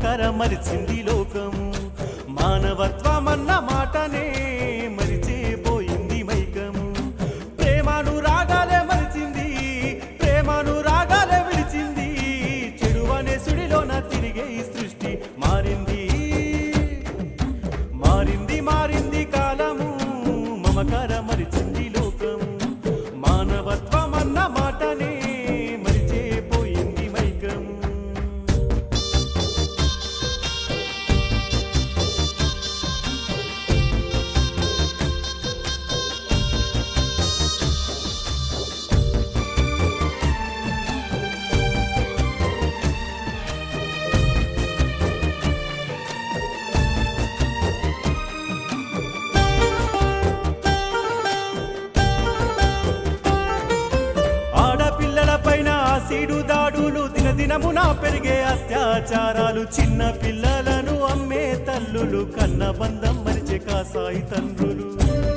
మమకర మరిచింది లోకము మానవత్వమన్న మాటనే మరిచేపోయింది మైకము ప్రేమను రాగాలే మరిచింది ప్రేమను రాగాలే విడిచింది చెడు అనే సుడిలోన తిరిగే ఈ సృష్టి మారింది మారింది మారింది కాలము మమకర మరిచింది లోకము మానవత్వమన్న మాటనే మరిచేపోయింది మైకము ఆడపిల్లల పైన ఆసిడు దాడులు దినదినమున పెరిగే అత్యాచారాలు చిన్న పిల్లలను అమ్మే తల్లులు కన్న బంధం మరిచే కాసాయి తండ్రులు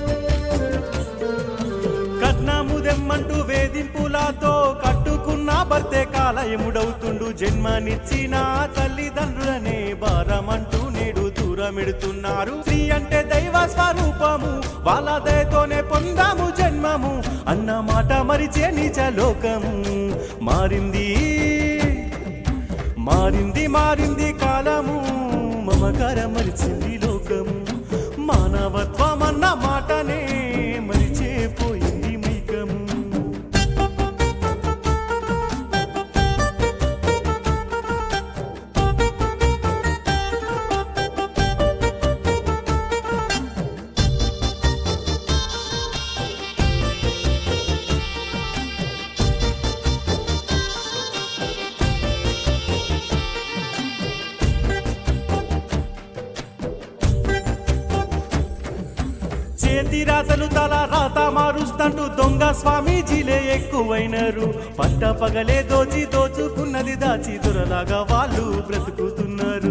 కట్నము దెమ్మంటూ వేధింపులతో కట్టుకున్న భర్తే కాలయముడవుతుండు జన్మనిచ్చిన తల్లిదండ్రులనే భారమంటూ నేడు దూరమెడుతున్నారు స్త్రీ అంటే దైవ స్వరూపము వాళ్ళ దయతోనే పొందాము జన్మము అన్న మాట మరిచే నిజ లోకము మారింది మారింది మారింది కాలము మమకర మరిచింది లోకము మానవత్వం అన్న మాటనే మరిచేపోయింది మైకము చేతి రాతలు తల రాత మారుస్తంటూ దొంగ స్వామీజీలే ఎక్కువైనరు పట్ట పగలే దోచి దోచుకున్నది దాచి దొరలాగా వాళ్ళు బ్రతుకుతున్నారు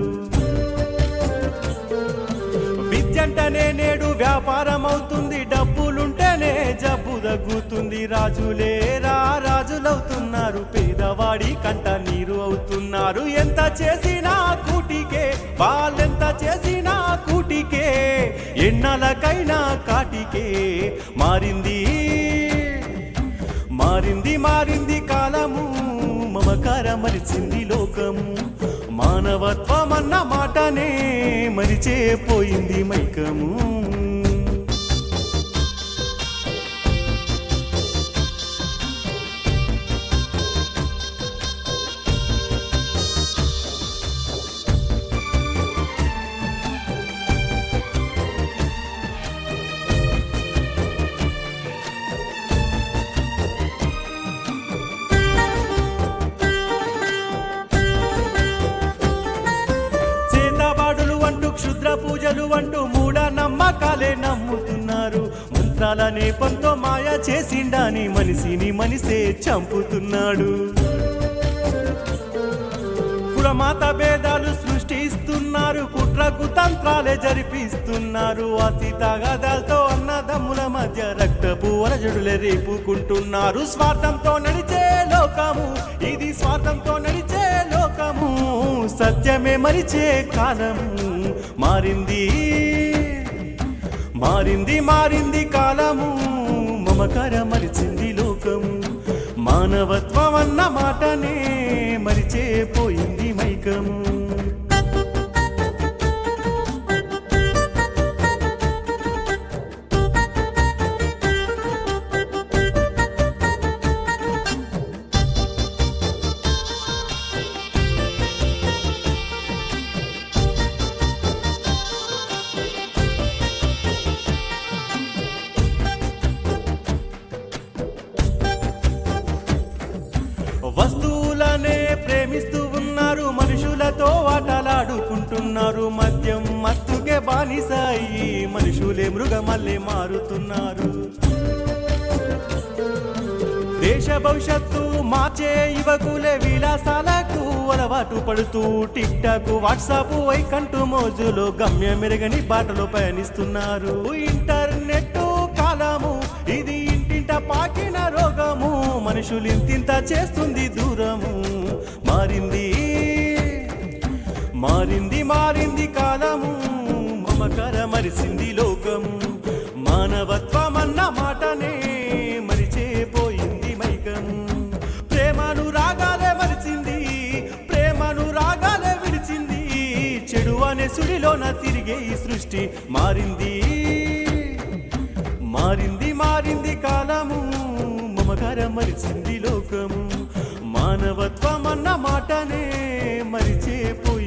విద్యంటనే నేడు వ్యాపారం అవుతుంది డబ్బులుంటేనే జబ్బు తగ్గుతుంది రాజులే రా రాజులవుతున్నారు పేదవాడి కంట నీరు అవుతున్నారు ఎంత చేసినా కూటికే వాళ్ళెంత చేసినా కూటికే ఎన్నలకైనా కాటికే మారింది మారింది మారింది కాలము మమకార మరిచింది లోకము మానవత్వం అన్న మాటనే మరిచేపోయింది మైకము చేతబాడులు అంటూ క్షుద్ర పూజలు అంటూ మూఢ నమ్మకాలే నమ్ముతున్నారు మంత్రాల నేపంతో మాయ చేసిండాని మనిషిని మనిసే చంపుతున్నాడు కులమాత భేదాలు సృష్టిస్తున్నారు కుట్రకు తంత్రాలే జరిపిస్తున్నారు అతి తగాదాలతో అన్నదమ్ముల మధ్య రక్తపు వరజడులే రేపుకుంటున్నారు స్వార్థంతో నడిచే లోకము ఇది స్వార్థంతో నడిచే లోకము సత్యమే మరిచే కాలము మారింది మారింది మారింది కాలము మమకర మరిచింది లోకము మానవత్వం అన్న మాటనే మరిచేపోయింది మైకము వస్తువులనే ప్రేమిస్తూ ఉన్నారు మనుషులతో ఆటలాడుకుంటున్నారు మద్యం మత్తుకే బానిసాయి మనుషులే మృగమల్లే మారుతున్నారు దేశ భవిష్యత్తు మార్చే యువకులే విలాసాలకు అలవాటు పడుతూ టిక్ టాక్ వాట్సాప్ వైకంటూ మోజులో గమ్య మెరుగని బాటలో పయనిస్తున్నారు ఇంటర్నెట్ కాలము ఇది ఇంటింట పాకిన రోగము మనుషులు ఇంతింత చేస్తుంది దూరము మారింది మారింది మారింది కాలము మమకర మరిసింది లోకము మానవత్వమన్న మాటనే మరిచేపోయింది మైకము ప్రేమను రాగాలే మరిచింది ప్రేమను రాగాలే విడిచింది చెడు అనే సుడిలోన తిరిగే ఈ సృష్టి మారింది మారింది మారింది కాలము మమకర మరిచింది లోకము మానవత్వం అన్న మాటనే మరిచేపోయి